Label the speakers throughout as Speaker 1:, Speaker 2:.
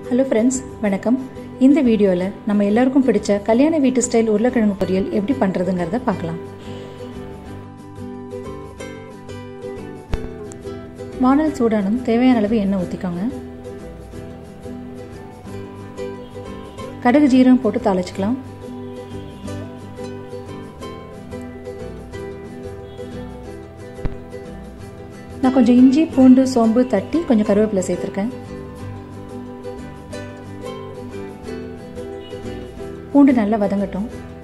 Speaker 1: hello friends வணக்கம் இந்த வீடியோவில் நம்ம எல்லாருக்கும் பிடிச்ச கல்யாண வீட்டு ஸ்டைல் உருளைக்கிழங்கு பொரியல் எப்படி பண்ணுறதுங்கிறத பார்க்கலாம் வானல் சூடானும் தேவையான அளவு எண்ணெய் ஊற்றிக்கோங்க கடுகு ஜீரகம் போட்டு தாளிச்சுக்கலாம் நான் கொஞ்சம் இஞ்சி பூண்டு சோம்பு தட்டி கொஞ்சம் கருவேப்பிலை சேர்த்துருக்கேன் பூண்டு நல்லா வதங்கட்டும்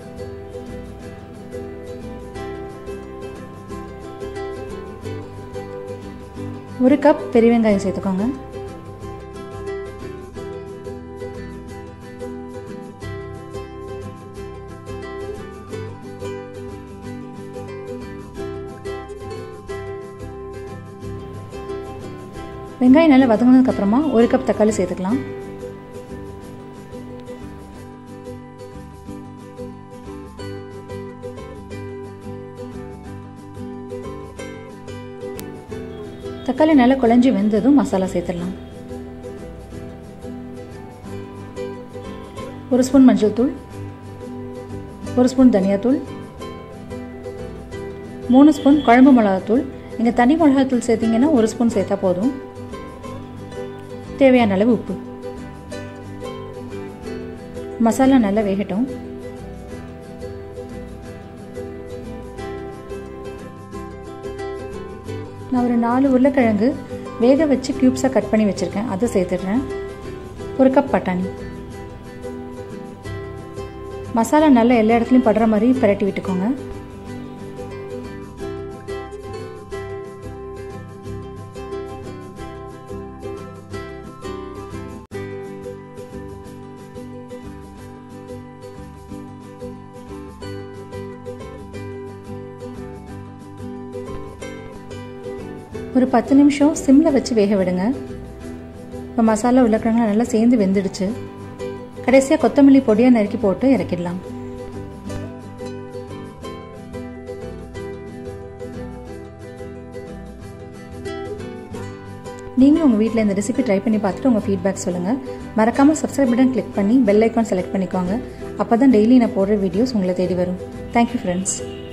Speaker 1: ஒரு கப் பெரிய வெங்காயம் சேர்த்துக்கோங்க வெங்காயம் நல்லா வதங்கினதுக்கு அப்புறமா ஒரு கப் தக்காளி சேர்த்துக்கலாம் தக்காளி நல்லா குழஞ்சி வெந்ததும் மசாலா சேர்த்துடலாம் ஒரு ஸ்பூன் மஞ்சள் தூள் ஒரு ஸ்பூன் தனியாத்தூள் மூணு ஸ்பூன் குழம்பு மிளகாத்தூள் நீங்கள் தனி மிளகாத்தூள் சேர்த்திங்கன்னா ஒரு ஸ்பூன் சேர்த்தா போதும் தேவையான அளவு உப்பு மசாலா நல்லா வேகட்டும் நான் ஒரு நாலு உருளைக்கிழங்கு வேக வச்சு க்யூப்ஸாக கட் பண்ணி வச்சுருக்கேன் அதை சேர்த்துடுறேன் ஒரு கப் பட்டாணி மசாலா நல்லா எல்லா இடத்துலையும் படுற மாதிரி பரட்டி விட்டுக்கோங்க ஒரு பத்து நிமிஷம் சிம்மில் வச்சு வேக விடுங்க இப்போ மசாலா உருளைக்கிழங்கு நல்லா சேர்ந்து வெந்துடுச்சு கடைசியாக கொத்தமல்லி பொடியாக நறுக்கி போட்டு இறக்கிடலாம் நீங்களும் உங்கள் வீட்டில் இந்த ரெசிபி ட்ரை பண்ணி பார்த்துட்டு உங்கள் ஃபீட்பேக் சொல்லுங்கள் மறக்காமல் சப்ஸ்கிரைப் பட்டன் கிளிக் பண்ணி பெல் ஐக்கான் செலக்ட் பண்ணிக்கோங்க அப்போ தான் டெய்லி நான் போடுற வீடியோஸ் உங்களை தேடி வரும் தேங்க்யூ ஃப்ரெண்ட்ஸ்